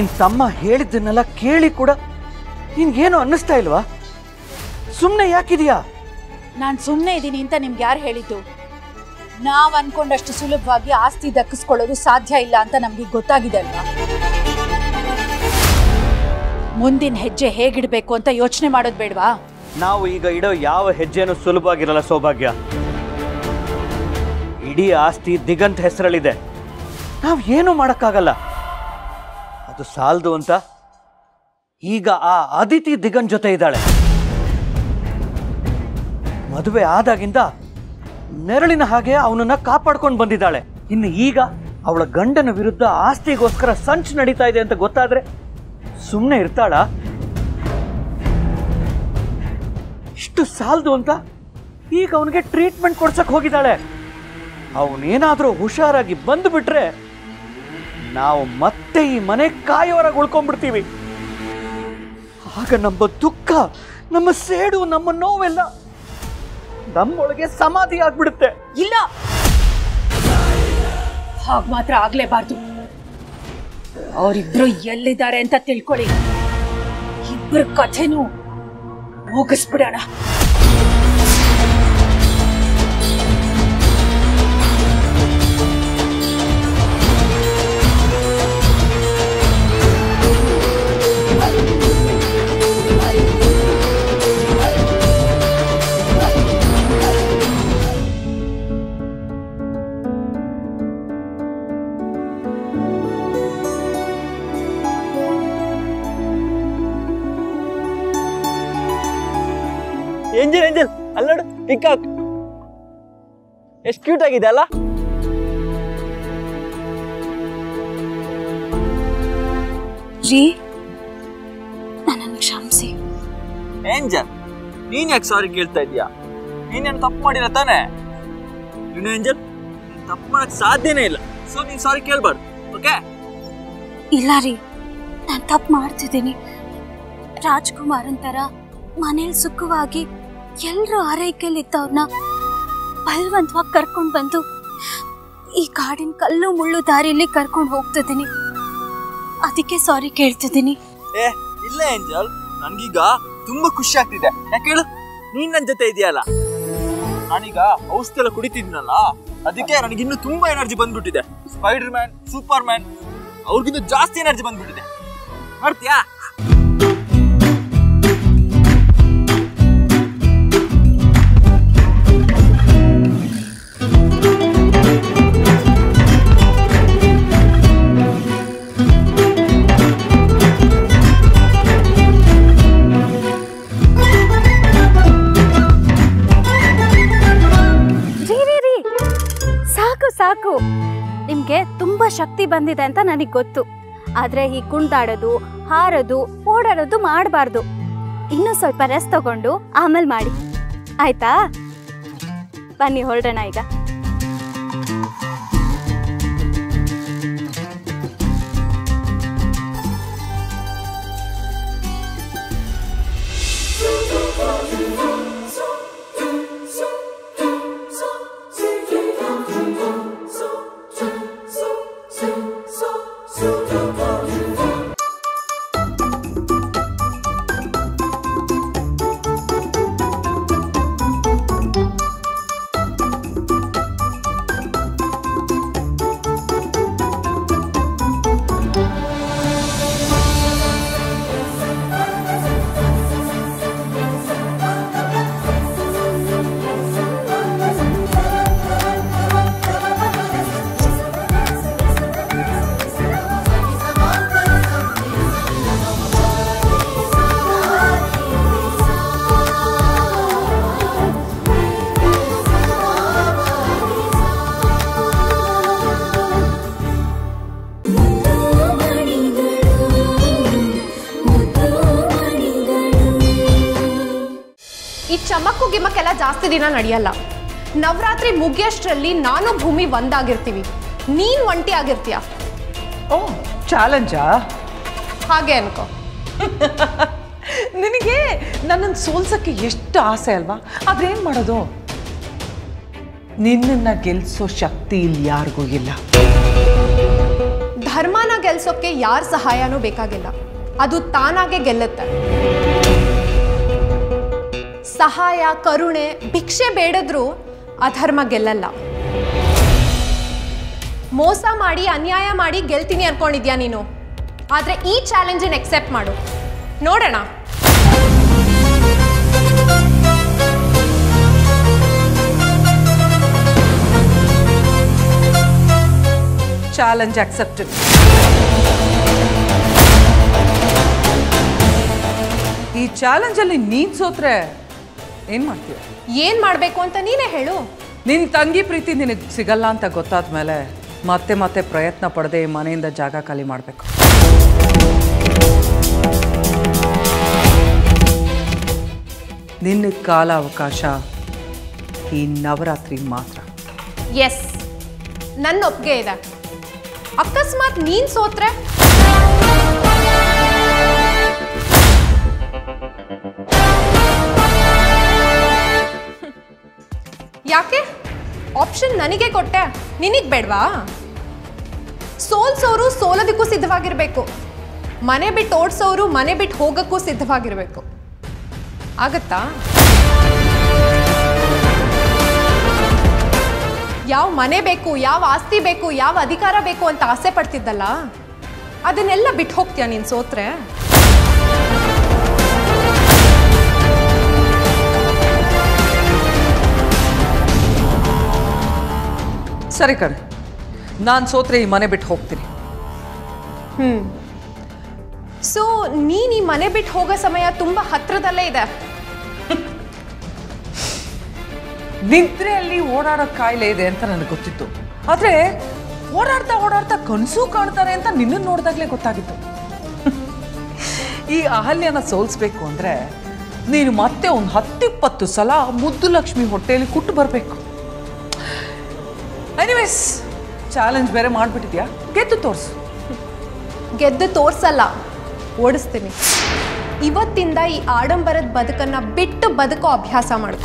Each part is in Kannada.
ನಿನ್ ತಮ್ಮ ಹೇಳಿದ್ದನ್ನೆಲ್ಲ ಕೇಳಿ ಕೂಡ ನಿನ್ಗೇನು ಅನ್ನಿಸ್ತಾ ಇಲ್ವಾ ಸುಮ್ಮನೆ ಯಾಕಿದೀಯಾ ನಾನು ಸುಮ್ಮನೆ ಇದ್ದೀನಿ ಅಂತ ನಿಮ್ಗೆ ಯಾರು ಹೇಳಿದ್ದು ನಾವ್ ಅನ್ಕೊಂಡಷ್ಟು ಸುಲಭವಾಗಿ ಆಸ್ತಿ ದಕ್ಕಿಸ್ಕೊಳ್ಳೋದು ಸಾಧ್ಯ ಇಲ್ಲ ಅಂತ ನಮ್ಗೆ ಗೊತ್ತಾಗಿದೆ ಅಲ್ವಾ ಮುಂದಿನ ಹೆಜ್ಜೆ ಹೇಗಿಡ್ಬೇಕು ಅಂತ ಯೋಚನೆ ಮಾಡೋದು ಬೇಡವಾ ನಾವು ಈಗ ಇಡೋ ಯಾವ ಹೆಜ್ಜೆನೂ ಸುಲಭವಾಗಿರಲ್ಲ ಸೌಭಾಗ್ಯ ಇಡೀ ಆಸ್ತಿ ದಿಗಂತ್ ಹೆಸರಲ್ಲಿದೆ ನಾವು ಏನೂ ಮಾಡೋಕ್ಕಾಗಲ್ಲ ಅದು ಸಾಲದು ಅಂತ ಈಗ ಆ ಅದಿತಿ ದಿಗಂತ್ ಜೊತೆ ಇದ್ದಾಳೆ ಮದುವೆ ಆದಾಗಿಂದ ನೆರಳಿನ ಹಾಗೆ ಅವನನ್ನ ಕಾಪಾಡ್ಕೊಂಡು ಬಂದಿದ್ದಾಳೆ ಇನ್ನು ಈಗ ಅವಳ ಗಂಡನ ವಿರುದ್ಧ ಆಸ್ತಿಗೋಸ್ಕರ ಸಂಚು ನಡೀತಾ ಇದೆ ಅಂತ ಗೊತ್ತಾದ್ರೆ ಸುಮ್ಮನೆ ಇರ್ತಾಳ ಇಷ್ಟು ಸಾಲದು ಅಂತ ಈಗ ಅವನಿಗೆ ಟ್ರೀಟ್ಮೆಂಟ್ ಕೊಡ್ಸಕ್ ಹೋಗಿದ್ದಾಳೆ ಅವನೇನಾದ್ರೂ ಹುಷಾರಾಗಿ ಬಂದುಬಿಟ್ರೆ ನಾವು ಮತ್ತೆ ಈ ಮನೆ ಕಾಯೋರಾಗಿ ಉಳ್ಕೊಂಡ್ಬಿಡ್ತೀವಿ ಆಗ ನಮ್ಮ ದುಃಖ ನಮ್ಮ ಸೇಡು ನಮ್ಮ ನೋವೆಲ್ಲ ನಮ್ಮೊಳಗೆ ಸಮಾಧಿ ಆಗ್ಬಿಡುತ್ತೆ ಇಲ್ಲ ಹಾಗ್ ಮಾತ್ರ ಆಗ್ಲೇಬಾರ್ದು ಅವರಿಬ್ರು ಎಲ್ಲಿದ್ದಾರೆ ಅಂತ ತಿಳ್ಕೊಳ್ಳಿ ಇಬ್ಬರ ಕಥೆನೂ ಮುಗಿಸ್ಬಿಡೋಣ ಏಂಜಲ್ ಏಂಜಲ್ ಅಲ್ಲಿ ನೋಡು ಪಿಕಾಕ್ ಎಷ್ಟು ಕ್ಯೂಟ್ ಆಗಿದೆ ಅಲ್ಲ ರೀ ನನ್ನನ್ನು ಕ್ಷಮಿಸಿ ಏಂಜಲ್ ನೀನ್ ಯಾಕೆ ಸಾರಿ ಕೇಳ್ತಾ ಇದೀಯಾ ನೀನೇನು ತಪ್ಪು ಮಾಡಿಲ್ಲ ತಾನೇ ನೀನು ಏಂಜಲ್ ನೀನ್ ತಪ್ಪು ಮಾಡಕ್ ಸಾಧ್ಯನೇ ಇಲ್ಲ ಸೊ ನೀನ್ ಸಾರಿ ಕೇಳ್ಬಾರ್ದು ಓಕೆ ಇಲ್ಲ ರೀ ನಾನು ತಪ್ಪು ಮಾಡ್ತಿದ್ದೀನಿ ರಾಜ್ಕುಮಾರನ್ ಥರ ಮನೇಲಿ ಸುಖವಾಗಿ ಎಲ್ಲರೂ ಆರೈಕೆಯಲ್ಲಿದ್ದವ್ರನ್ನ ಬಲವಂತವಾಗಿ ಕರ್ಕೊಂಡು ಬಂದು ಈ ಕಾಡಿನ ಕಲ್ಲು ಮುಳ್ಳು ದಾರಿಯಲ್ಲಿ ಕರ್ಕೊಂಡು ಹೋಗ್ತಿದ್ದೀನಿ ಅದಕ್ಕೆ ಸಾರಿ ಕೇಳ್ತಿದ್ದೀನಿ ಏ ಇಲ್ಲ ಏಂಜಲ್ ನನ್ಗೀಗ ತುಂಬಾ ಖುಷಿ ಆಗ್ತಿದೆ ಯಾಕೆ ಹೇಳು ನೀನ್ ನನ್ ಜೊತೆ ಇದೆಯಲ್ಲ ನಾನೀಗ ಔಷಧಿ ಎಲ್ಲ ಕುಡಿತಿದ್ನಲ್ಲ ಅದಕ್ಕೆ ನನಗೆ ಇನ್ನು ತುಂಬಾ ಎನರ್ಜಿ ಬಂದ್ಬಿಟ್ಟಿದೆ ಸ್ಪೈಡರ್ ಮ್ಯಾನ್ ಸೂಪರ್ ಮ್ಯಾನ್ ಅವ್ರಿಗಿಂತ ಜಾಸ್ತಿ ಎನರ್ಜಿ ಬಂದ್ಬಿಟ್ಟಿದೆ ಮಾಡ್ತೀಯಾ ರೀ ರೀ ರೀ ಸಾಕು ಸಾಕು ನಿಮ್ಗೆ ತುಂಬಾ ಶಕ್ತಿ ಬಂದಿದೆ ಅಂತ ನನಗೆ ಗೊತ್ತು ಆದ್ರೆ ಈ ಕುಣ್ದಾಡೋದು ಹಾರೋದು ಓಡಾಡೋದು ಮಾಡಬಾರ್ದು ಇನ್ನೂ ಸ್ವಲ್ಪ ರೆಸ್ಟ್ ತಗೊಂಡು ಆಮೇಲೆ ಮಾಡಿ ಆಯ್ತಾ ಬನ್ನಿ ಹೊರಡೋಣ ಈಗ ಈ ಚಮಕ್ಕು ಗಿಮಕ್ಕೆಲ್ಲ ಜಾಸ್ತಿ ದಿನ ನಡೆಯಲ್ಲ ನವರಾತ್ರಿ ಮುಗಿಯೋಷ್ಟರಲ್ಲಿ ನಾನು ಭೂಮಿ ಒಂದಾಗಿರ್ತೀವಿ ನೀನ್ ಒಂಟಿ ಆಗಿರ್ತೀಯ ಓ ಚಾಲೆಂಜಾ ಹಾಗೆ ಅನ್ಕೋ ನಿನಗೆ ನನ್ನನ್ನು ಸೋಲ್ಸಕ್ಕೆ ಎಷ್ಟು ಆಸೆ ಅಲ್ವಾ ಆದ್ರೆ ಏನು ಮಾಡೋದು ನಿನ್ನನ್ನು ಗೆಲ್ಲಿಸೋ ಶಕ್ತಿ ಇಲ್ಲಿ ಯಾರಿಗೂ ಇಲ್ಲ ಧರ್ಮನ ಗೆಲ್ಸೋಕ್ಕೆ ಯಾರ ಸಹಾಯನೂ ಬೇಕಾಗಿಲ್ಲ ಅದು ತಾನಾಗೆ ಗೆಲ್ಲುತ್ತೆ ಸಹಾಯ ಕರುಣೆ ಭಿಕ್ಷೆ ಬೇಡದ್ರೂ ಅಧರ್ಮ ಗೆಲ್ಲಲ್ಲ ಮೋಸ ಮಾಡಿ ಅನ್ಯಾಯ ಮಾಡಿ ಗೆಲ್ತೀನಿ ಅನ್ಕೊಂಡಿದ್ಯಾ ನೀನು ಆದ್ರೆ ಈ ಚಾಲೆಂಜನ್ನು ಎಕ್ಸೆಪ್ಟ್ ಮಾಡು ನೋಡೋಣ ಚಾಲೆಂಜ್ ಅಕ್ಸೆಪ್ಟೆಡ್ ಈ ಚಾಲೆಂಜಲ್ಲಿ ನೀನ್ ಸೋತ್ರೆ ಏನ್ ಮಾಡ್ತೀಯ ಏನ್ ಮಾಡ್ಬೇಕು ಅಂತ ನೀನೇ ಹೇಳು ನಿನ್ ತಂಗಿ ಪ್ರೀತಿ ನಿನಗೆ ಸಿಗಲ್ಲ ಅಂತ ಗೊತ್ತಾದ ಮೇಲೆ ಮತ್ತೆ ಮತ್ತೆ ಪ್ರಯತ್ನ ಪಡದೆ ಈ ಮನೆಯಿಂದ ಜಾಗ ಖಾಲಿ ಮಾಡಬೇಕು ನಿನ್ನ ಕಾಲ ಅವಕಾಶ ಈ ನವರಾತ್ರಿ ಮಾತ್ರ ಎಸ್ ನನ್ನ ಒಪ್ಪಿಗೆ ಇದೆ ಅಕಸ್ಮಾತ್ ನೀನ್ ಸೋತ್ರೆ ಯಾಕೆ ಆಪ್ಷನ್ ನನಗೆ ಕೊಟ್ಟೆ ನಿನಗ್ ಬೇಡ್ವಾ ಸೋಲ್ಸೋರು ಸೋಲೋದಕ್ಕೂ ಸಿದ್ಧವಾಗಿರ್ಬೇಕು ಮನೆ ಬಿಟ್ಟು ಓಡಿಸೋರು ಮನೆ ಬಿಟ್ಟು ಹೋಗಕ್ಕೂ ಸಿದ್ಧವಾಗಿರ್ಬೇಕು ಆಗತ್ತಾ ಯಾವ ಮನೆ ಬೇಕು ಯಾವ ಆಸ್ತಿ ಬೇಕು ಯಾವ ಅಧಿಕಾರ ಬೇಕು ಅಂತ ಆಸೆ ಪಡ್ತಿದ್ದಲ್ಲ ಅದನ್ನೆಲ್ಲ ಬಿಟ್ಟು ಹೋಗ್ತೀಯ ನೀನು ಸೋತ್ರೆ ಸರಿ ಕಣೆ ನಾನು ಸೋತ್ರೆ ಈ ಮನೆ ಬಿಟ್ಟು ಹೋಗ್ತೀನಿ ಹ್ಮ್ ಸೊ ನೀನ್ ಈ ಮನೆ ಬಿಟ್ಟು ಹೋಗೋ ಸಮಯ ತುಂಬಾ ಹತ್ರದಲ್ಲೇ ಇದೆ ನಿದ್ರೆಯಲ್ಲಿ ಓಡಾಡೋ ಕಾಯಿಲೆ ಇದೆ ಅಂತ ನನಗೆ ಗೊತ್ತಿತ್ತು ಆದ್ರೆ ಓಡಾಡ್ತಾ ಓಡಾಡ್ತಾ ಕನಸು ಕಾಣ್ತಾರೆ ಅಂತ ನಿನ್ನ ನೋಡಿದಾಗಲೇ ಗೊತ್ತಾಗಿತ್ತು ಈ ಅಹಲ್ಯನ ಸೋಲ್ಸ್ಬೇಕು ಅಂದ್ರೆ ನೀನು ಮತ್ತೆ ಒಂದು ಹತ್ತಿಪ್ಪತ್ತು ಸಲ ಮುದ್ದು ಲಕ್ಷ್ಮಿ ಹೊಟ್ಟೆಯಲ್ಲಿ ಕುಟ್ಟು ಬರಬೇಕು ಎನಿವೇಸ್ ಚಾಲೆಂಜ್ ಬೇರೆ ಮಾಡ್ಬಿಟ್ಟಿದ್ಯಾ ಗೆದ್ದು ತೋರಿಸು ಗೆದ್ದು ತೋರ್ಸಲ್ಲ ಓಡಿಸ್ತೀನಿ ಇವತ್ತಿಂದ ಈ ಆಡಂಬರದ ಬದುಕನ್ನ ಬಿಟ್ಟು ಬದುಕೋ ಅಭ್ಯಾಸ ಮಾಡ್ಕೊ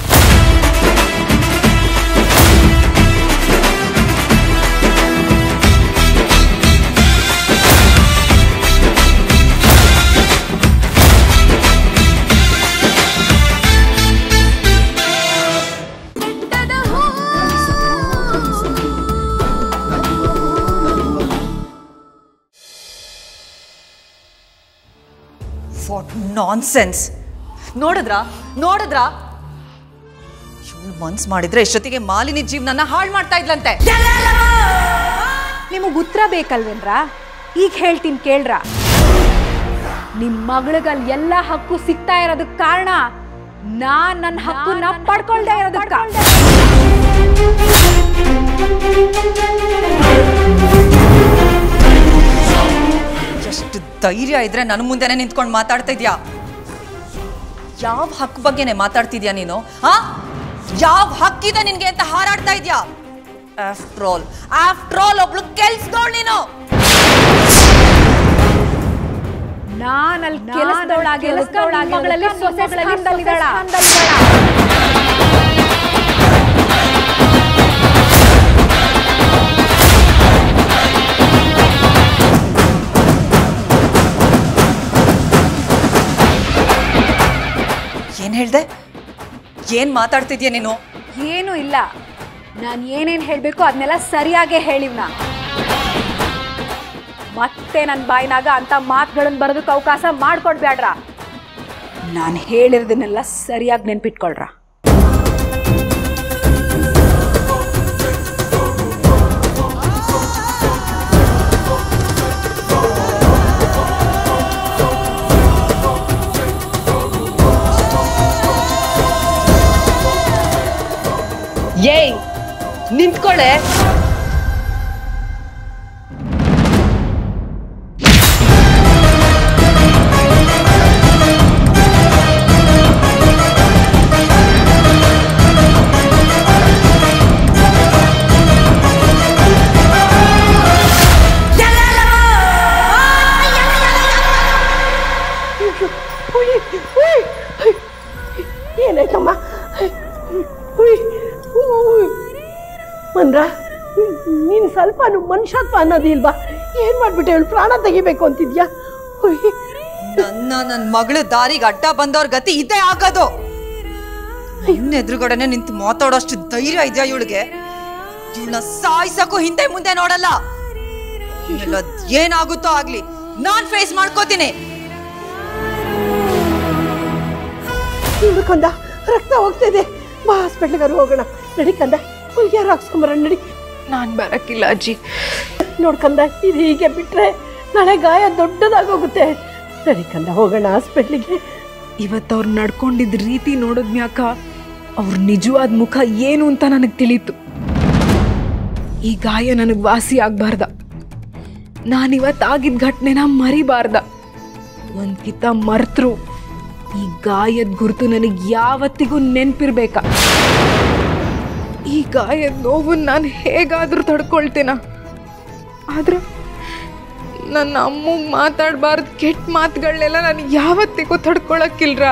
ವಾಟ್ ನಾನ್ ಸೆನ್ಸ್ ನೋಡಿದ್ರಾ ನೋಡಿದ್ರಾ ಇವಳು ಮನ್ಸ್ ಮಾಡಿದ್ರೆ ಎಷ್ಟೊತ್ತಿಗೆ ಮಾಲಿನಿ ಜೀವನನ ಹಾಳು ಮಾಡ್ತಾ ಇದ್ಲಂತೆ ನಿಮಗೆ ಉತ್ತರ ಬೇಕಲ್ವೇನ್ರ ಈಗ ಹೇಳ್ತೀನಿ ಕೇಳ್ರ ನಿಮ್ ಮಗಳಿಗಲ್ಲಿ ಎಲ್ಲ ಹಕ್ಕು ಸಿಗ್ತಾ ಇರೋದಕ್ಕೆ ಕಾರಣ ನಾನ್ ನನ್ನ ಹಕ್ಕನ್ನ ಪಡ್ಕೊಳ್ದೆ ಇರೋದಕ್ಕ ಎಷ್ಟು ಧೈರ್ಯ ಇದ್ರೆ ನನ್ನ ಮುಂದೆನೆ ನಿಂತ್ಕೊಂಡು ಮಾತಾಡ್ತಾ ಇದ್ಯಾ ಯಾವ ಹಕ್ಕು ಬಗ್ಗೆನೆ ಮಾತಾಡ್ತಿದ್ಯಾ ನೀನು ಹಾ ಯಾವ ಹಕ್ಕಿದೆ ನಿನ್ಗೆ ಅಂತ ಹಾರಾಡ್ತಾ ಇದ್ಯಾ ಆಫ್ಟರ್ ಆಲ್ ಆಫ್ಟರ್ ಆಲ್ ಒಬ್ಳು ಕೆಲ್ಸದೋಳ್ ನೀನು ನಾನಲ್ಲಿ ಕೆಲಸದವಳಾಗಿರೋದಕ್ಕ ನಿಮ್ ಮಗಳಲ್ಲಿ ಸೊಸೆ ಸ್ಥಾನದಲ್ಲಿದ್ದಾಳ. ಏನ್ ಹೇಳ್ದೆ ಏನ್ ಮಾತಾಡ್ತಿದ್ಯಾ ನೀನು ಏನೂ ಇಲ್ಲ ನಾನು ಏನೇನು ಹೇಳಬೇಕು ಅದನ್ನೆಲ್ಲ ಸರಿಯಾಗೇ ಹೇಳಿವ್ನ ಮತ್ತೆ ನನ್ನ ಬಾಯಿನಾಗ ಅಂತ ಮಾತುಗಳನ್ನು ಬರೋದಕ್ಕೆ ಅವಕಾಶ ಮಾಡ್ಕೊಡ್ಬೇಡ್ರ ನಾನು ಹೇಳಿರೋದನ್ನೆಲ್ಲ ಸರಿಯಾಗಿ ನೆನ್ಪಿಟ್ಕೊಳ್ರ ಏಯ್ ನಿಂತ್ಕೊಳ್ಳೆ ಏನಾಯ್ತಮ್ಮ ಉಯ್, ಉಯ್. ಮನ್ರ ನೀನು ಸ್ವಲ್ಪ ಮನುಷ್ಯತ್ವ ಅನ್ನೋದಿಲ್ವಾ ಏನ್ ಮಾಡ್ಬಿಟ್ಟೆ ಅವಳು ಪ್ರಾಣ ತೆಗಿಬೇಕು ಅಂತಿದ್ಯಾ ಹುಯ್. ನನ್ನ ನನ್ನ ಮಗಳು ದಾರಿಗೆ ಅಡ್ಡ ಬಂದವ್ರ ಗತಿ ಇದೇ ಆಗೋದು ಇನ್ನ ಎದುರುಗಡೆನೆ ನಿಂತು ಮಾತಾಡೋಷ್ಟು ಧೈರ್ಯ ಇದೆಯಾ ಇವಳಿಗೆ ಇವಳನ್ನ ಸಾಯ್ಸಕ್ಕೂ ಹಿಂದೆ ಮುಂದೆ ನೋಡಲ್ಲ ಇವ್ನೆಲ್ಲ ಏನಾಗುತ್ತೋ ಆಗ್ಲಿ ನಾನ್ ಫೇಸ್ ಮಾಡ್ಕೋತೀನಿ ನೋಡು ಕಂದ ರಕ್ತ ಹೋಗ್ತಿದೆ ಬಾ ಹಾಸ್ಪಿಟ್ಲಿಗಾರು ಹೋಗೋಣ ನಡಿ ಕಂದ ಹುಲ್ಗ್ಯಾರು ಹಾಕ್ಸ್ಕೊಂಬರೋಣ ನಡಿ ನಾನು ಬರಕ್ಕಿಲ್ಲ ಅಜ್ಜಿ ನೋಡ್ ಕಂದ ಇದು ಹೀಗೆ ಬಿಟ್ರೆ ನಾಳೆ ಗಾಯ ದೊಡ್ಡದಾಗೋಗುತ್ತೆ ನಡಿ ಕಂದ ಹೋಗೋಣ ಹಾಸ್ಪಿಟ್ಲಿಗೆ ಇವತ್ತು ಅವ್ರು ನಡ್ಕೊಂಡಿದ್ದ ರೀತಿ ನೋಡಿದ್ಮ್ಯಾಕ ಅವ್ರ ನಿಜವಾದ ಮುಖ ಏನು ಅಂತ ನನಗೆ ತಿಳಿತು ಈ ಗಾಯ ನನಗೆ ವಾಸಿ ಆಗ್ಬಾರ್ದ ನಾನಿವತ್ತಾಗಿದ್ದ ಘಟನೆನ ಮರಿಬಾರ್ದ ಒಂದ್ ಕಿತ ಮರ್ತರು ಈ ಗಾಯದ ಗುರುತು ನನಗೆ ಯಾವತ್ತಿಗೂ ನೆನ್ಪಿರ್ಬೇಕ ಈ ಗಾಯದ ನೋವನ್ನ ನಾನು ಹೇಗಾದ್ರೂ ತಡ್ಕೊಳ್ತೇನ ಆದ್ರೆ ನನ್ನ ಅಮ್ಮಗ್ ಮಾತಾಡಬಾರ್ದು ಕೆಟ್ಟ ಮಾತುಗಳನ್ನೆಲ್ಲ ನಾನು ಯಾವತ್ತಿಗೂ ತಡ್ಕೊಳಕ್ಕಿಲ್ರ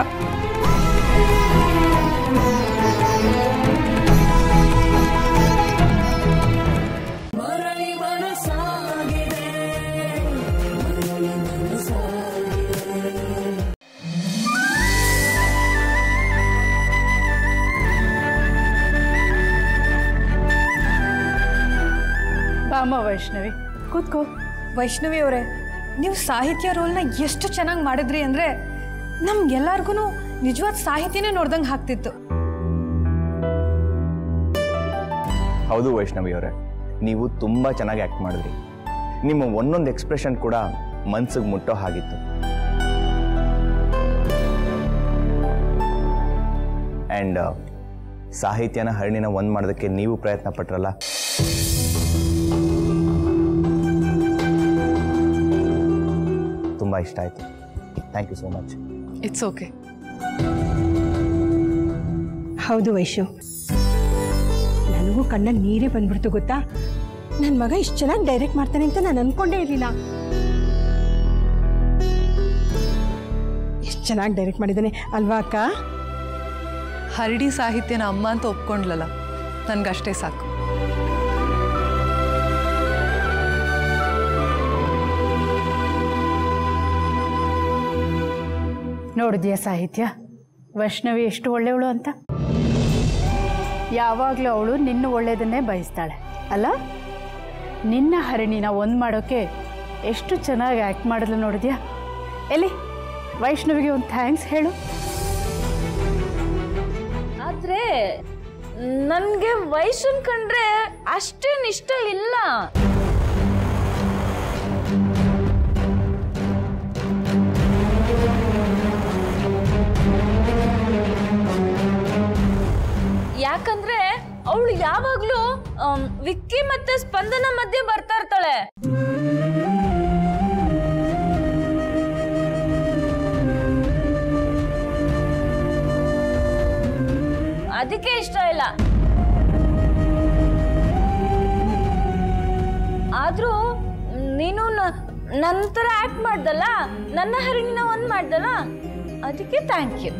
ಬಾಮ ವೈಷ್ಣವಿ ಕೂತ್ಕೋ ವೈಷ್ಣವಿ ಅವರೇ ನೀವು ಸಾಹಿತ್ಯ ರೋಲ್ನ ಎಷ್ಟು ಚೆನ್ನಾಗಿ ಮಾಡಿದ್ರಿ ಅಂದರೆ ನಮ್ಗೆಲ್ಲರಿಗೂ ನಿಜವಾದ ಸಾಹಿತ್ಯನೇ ನೋಡ್ದಂಗೆ ಆಗ್ತಿತ್ತು ಹೌದು ವೈಷ್ಣವಿ ಅವರೇ ನೀವು ತುಂಬ ಚೆನ್ನಾಗಿ ಆ್ಯಕ್ಟ್ ಮಾಡಿದ್ರಿ ನಿಮ್ಮ ಒಂದೊಂದು ಎಕ್ಸ್ಪ್ರೆಷನ್ ಕೂಡ ಮನ್ಸಿಗೆ ಮುಟ್ಟೋ ಹಾಗಿತ್ತು ಆ್ಯಂಡ್ ಸಾಹಿತ್ಯನ ಹರಣಿನ ಒಂದು ಮಾಡೋದಕ್ಕೆ ನೀವು ಪ್ರಯತ್ನ ಪಟ್ರಲ್ಲ ತುಂಬ ಇಷ್ಟ ಆಯಿತು thank you so much it's okay ಹೌದು ವೈಶು ನನಗೂ ಕಣ್ಣಲ್ಲಿ ನೀರೇ ಬಂದ್ಬಿಡ್ತು ಗೊತ್ತಾ ನನ್ನ ಮಗ ಇಷ್ಟು ಚೆನ್ನಾಗಿ ಡೈರೆಕ್ಟ್ ಮಾಡ್ತಾನೆ ಅಂತ ನಾನು ಅನ್ಕೊಂಡೇ ಇರಲಿಲ್ಲ ಎಷ್ಟು ಚೆನ್ನಾಗಿ ಡೈರೆಕ್ಟ್ ಮಾಡಿದ್ದಾನೆ ಅಲ್ವಾ ಅಕ್ಕ ಹರಡಿ ಸಾಹಿತ್ಯನ ಅಮ್ಮ ಅಂತ ಒಪ್ಕೊಂಡ್ಲಲ್ಲ ನನ್ಗಷ್ಟೇ ಸಾಕು ನೋಡಿದ್ಯಾ ಸಾಹಿತ್ಯ ವೈಷ್ಣವಿ ಎಷ್ಟು ಒಳ್ಳೆಯವಳು ಅಂತ ಯಾವಾಗಲೂ ಅವಳು ನಿನ್ನ ಒಳ್ಳೆಯದನ್ನೇ ಬಯಸ್ತಾಳೆ ಅಲ್ಲ ನಿನ್ನ ಹರಿಣಿನ ಒಂದು ಮಾಡೋಕ್ಕೆ ಎಷ್ಟು ಚೆನ್ನಾಗಿ ಆ್ಯಕ್ಟ್ ಮಾಡಿದ್ಲು ನೋಡಿದ್ಯಾ ಎಲ್ಲಿ ವೈಷ್ಣವಿಗೆ ಒಂದು ಥ್ಯಾಂಕ್ಸ್ ಹೇಳು ಆದ್ರೆ ನನ್ಗೆ ವಯಸ್ಸನ್ ಕಂಡ್ರೆ ಅಷ್ಟೇನ್ ಇಷ್ಟ ಇಲ್ಲ ಯಾಕಂದ್ರೆ ಅವಳು ಯಾವಾಗ್ಲೂ ಆಮ್, ವಿಕ್ಕಿ ಮತ್ತೆ ಸ್ಪಂದನ ಮಧ್ಯೆ ಬರ್ತಾ ಇರ್ತಾಳೆ ಅದಕ್ಕೆ ಇಷ್ಟ ಇಲ್ಲ ಆದ್ರೂ ನೀನು ನಂತರ ಆಕ್ಟ್ ಮಾಡ್ದಲ್ಲ ನನ್ನ ಹರಿಣಿನ ಒಂದ್ ಮಾಡ್ದಲ್ಲ ಅದಕ್ಕೆ ಥ್ಯಾಂಕ್ ಯು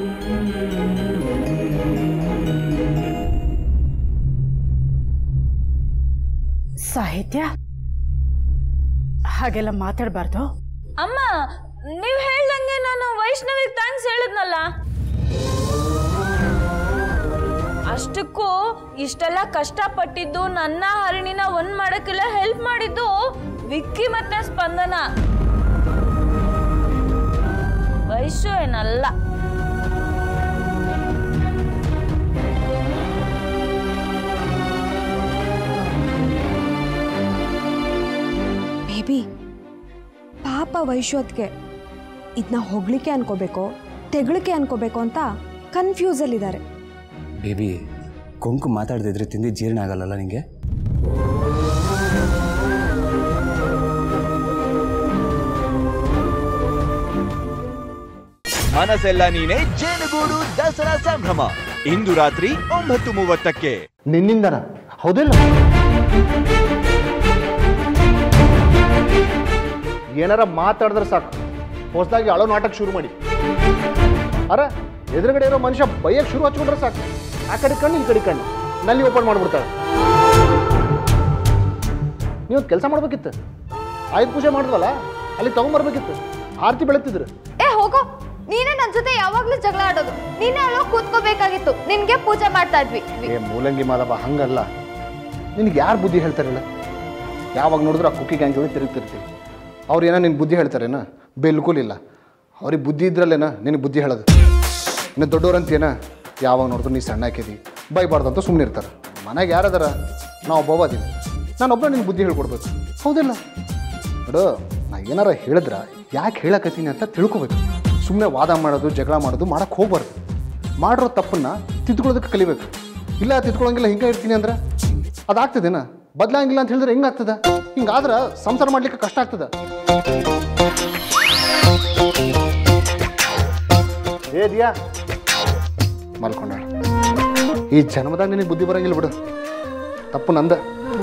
ಸಾಹಿತ್ಯ ಹಾಗೆಲ್ಲ ಮಾತಾಡಬಾರ್ದು ಅಮ್ಮ ನೀವ್ ಹೇಳ್ದಂಗೆ ನಾನು ವೈಷ್ಣವಿಗೆ ಥ್ಯಾಂಕ್ಸ್ ಹೇಳಿದ್ನಲ್ಲ ಅಷ್ಟಕ್ಕೂ ಇಷ್ಟೆಲ್ಲ ಕಷ್ಟಪಟ್ಟಿದ್ದು ನನ್ನ ಹರಿಣಿನ ಒಂದ್ ಮಾಡಕ್ಕೆಲ್ಲ ಹೆಲ್ಪ್ ಮಾಡಿದ್ದು ವಿಕ್ಕಿ ಮತ್ತೆ ಸ್ಪಂದನ ವಯಸ್ಸು ಏನಲ್ಲ ಬೇಬಿ ಪಾಪ ವೈಶ್ವತ್ಗೆ ಇದನ್ನ ಹೊಗಳಿಕೆ ಅನ್ಕೋಬೇಕೋ ತೆಗಳಿಕೆ ಅನ್ಕೋಬೇಕು ಅಂತ ಕನ್ಫ್ಯೂಸಲ್ಲಿದ್ದಾರೆ ಬೇಬಿ ಕೊಂಕು ಮಾತಾಡ್ದಿದ್ರೆ ತಿಂದು ಜೀರ್ಣ ಆಗಲ್ಲಲ್ಲ ನಿಂಗೆ ಮನಸ್ಸೆಲ್ಲ ನೀನೆ ಜೇನುಗೂಡು ದಸರಾ ಸಂಭ್ರಮ ಇಂದು ರಾತ್ರಿ ಒಂಬತ್ತು ಮೂವತ್ತಕ್ಕೆ ನಿನ್ನಿಂದನ ಹೌದಿಲ್ಲ ಏನಾರ ಮಾತಾಡಿದ್ರೆ ಸಾಕು ಹೊಸದಾಗಿ ಅಳೋ ನಾಟಕ ಶುರು ಮಾಡಿ ಅರ ಎದುರುಗಡೆ ಇರೋ ಮನುಷ್ಯ ಬೈಯಕ್ಕೆ ಶುರು ಹಚ್ಕೊಂಡ್ರೆ ಸಾಕು ಆ ಕಡೆ ಕಣ್ಣು ಈ ಕಡೆ ಕಣ್ಣು ನಲ್ಲಿ ಓಪನ್ ಮಾಡ್ಬಿಡ್ತಾಳೆ ನೀವು ಕೆಲಸ ಮಾಡ್ಬೇಕಿತ್ತು ಆಯುಧ ಪೂಜೆ ಮಾಡಿದ್ವಲ್ಲ ಅಲ್ಲಿ ತಗೊಂಬರ್ಬೇಕಿತ್ತು ಆರತಿ ಬೆಳತಿದ್ರು ಏ ಹೋಗೋ ನೀನೇ ನನ್ನ ಜೊತೆ ಯಾವಾಗ್ಲೂ ಜಗಳ ಆಡೋದು ನೀನೇ ಅಲ್ಲೋ ಕೂತ್ಕೋಬೇಕಾಗಿತ್ತು ನಿನ್ಗೆ ಪೂಜೆ ಮಾಡ್ತಾ ಇದ್ವಿ ಏ ಮೂಲಂಗಿ ಮಾದಪ್ಪ ಹಂಗಲ್ಲ ನಿನಗೆ ಯಾರು ಬುದ್ಧಿ ಹೇಳ್ತಾರಲ್ಲ ಯಾವಾಗ ನೋಡಿದ್ರು ಆ ಕುಕ್ಕಿ ಗ್ಯಾಂಗ್ ಜೋಡಿ ತಿರುಗ್ತಿರ್ತೀವಿ ಅವ್ರು ಏನೋ ನಿನ್ನ ಬುದ್ಧಿ ಹೇಳ್ತಾರೇನ ಬಿಲ್ಕುಲ್ ಇಲ್ಲ ಅವ್ರಿಗೆ ಬುದ್ಧಿ ಇದ್ರಲ್ಲೇನ ನಿನಗೆ ಬುದ್ಧಿ ಹೇಳೋದು ಇನ್ನು ದೊಡ್ಡವ್ರಂತೇನ ಯಾವಾಗ ನೋಡಿದ್ರು ನೀ ಸಣ್ಣ ಹಾಕಿದಿ ಬೈಬಾರ್ದು ಅಂತ ಸುಮ್ಮನೆ ಇರ್ತಾರೆ ಮನೆಗೆ ಯಾರದಾರ ನಾವು ಒಬ್ಬವ ಅದೀನಿ ನಾನು ಒಬ್ಬ ನಿನ್ಗೆ ಬುದ್ಧಿ ಹೇಳ್ಕೊಡ್ಬೇಕು ಹೌದಿಲ್ಲ ನೋಡು ನಾ ಏನಾರ ಹೇಳಿದ್ರ ಯಾಕೆ ಹೇಳಕತ್ತೀನಿ ಅಂತ ತಿಳ್ಕೊಬೇಕು ಸುಮ್ಮನೆ ವಾದ ಮಾಡೋದು ಜಗಳ ಮಾಡೋದು ಮಾಡಕ್ಕೆ ಹೋಗ್ಬಾರ್ದು ಮಾಡಿರೋ ತಪ್ಪನ್ನ ತಿದ್ಕೊಳ್ಳೋದಕ್ಕೆ ಕಲಿಬೇಕು ಇಲ್ಲ ತಿದ್ಕೊಳ್ಳೋಂಗಿಲ್ಲ ಹಿಂಗೆ ಇರ್ತೀನಿ ಅಂದ್ರೆ ಅದಾಗ್ತದೇನ ಬದಲಾಗಿಲ್ಲ ಅಂತ ಹೇಳಿದ್ರೆ ಹೆಂಗಾಗ್ತದ ಹಿಂಗಾದ್ರೆ ಸಂಸಾರ ಮಾಡ್ಲಿಕ್ಕೆ ಕಷ್ಟ ಆಗ್ತದ ಏ ದಿಯಾ ಮಲ್ಕೊಂಡ ಈ ಜನ್ಮದಾಗ ನಿನಗೆ ಬುದ್ಧಿ ಬರಂಗಿಲ್ಲ ಬಿಡು ತಪ್ಪು ನಂದ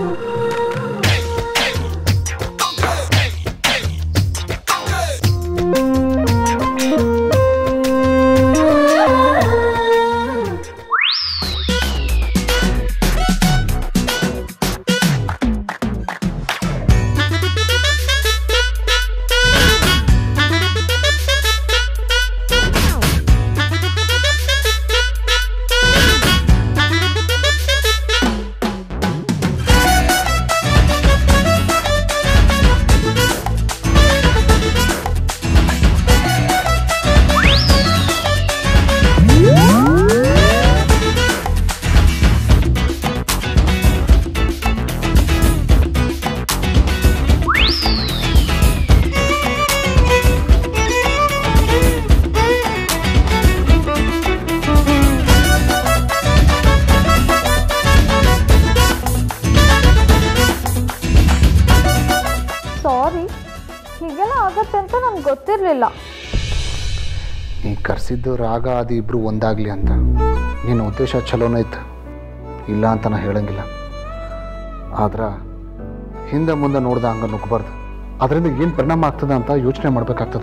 ಸಾರಿ ಹೀಗೆಲ್ಲ ಆಗತ್ತೆ ಅಂತ ನನ್ಗೆ ಗೊತ್ತಿರಲಿಲ್ಲ ನೀ ಕರೆಸಿದ್ದು ರಾಗ ಅದು ಇಬ್ರು ಒಂದಾಗ್ಲಿ ಅಂತ ನಿನ್ನ ಉದ್ದೇಶ ಚಲೋನೇ ಇತ್ತು ಇಲ್ಲ ಅಂತ ನಾ ಹೇಳಂಗಿಲ್ಲ ಆದ್ರೆ ಹಿಂದೆ ಮುಂದೆ ನೋಡ್ದ ಹಂಗ ನುಗ್ಗಬಾರ್ದು ಅದರಿಂದ ಏನು ಪರಿಣಾಮ ಆಗ್ತದ ಅಂತ ಯೋಚನೆ ಮಾಡ್ಬೇಕಾಗ್ತದ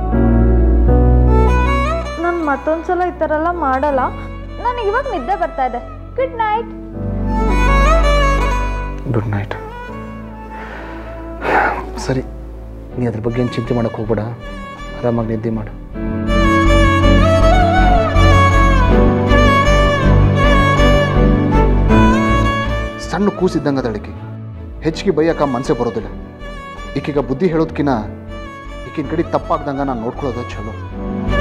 ನಾನು ಮತ್ತೊಂದ್ಸಲ ಈ ಥರ ಎಲ್ಲ ಮಾಡಲ್ಲ ನನಗೆ ಇವಾಗ ನಿದ್ದೆ ಬರ್ತಾ ಇದೆ ಗುಡ್ ನೈಟ್ ಗುಡ್ ನೈಟ್ ಸರಿ ನೀ ಅದ್ರ ಬಗ್ಗೆ ಏನು ಚಿಂತೆ ಮಾಡಕ್ಕೆ ಹೋಗ್ಬೇಡ ಆರಾಮಾಗಿ ನಿದ್ದೆ ಮಾಡು ಸಣ್ಣ ಕೂಸಿದ್ದಂಗೆ ಅದಳಿಕೆ ಹೆಚ್ಚಿಗೆ ಬೈಯಕ್ಕ ಮನಸ್ಸೇ ಬರೋದಿಲ್ಲ ಈಕೀಗ ಬುದ್ಧಿ ಹೇಳೋದ್ಕಿನ ಈಕಿನ ಕಡೆ ತಪ್ಪಾಗ್ದಂಗೆ ನಾನು ನೋಡ್ಕೊಳ್ಳೋದು ಚಲೋ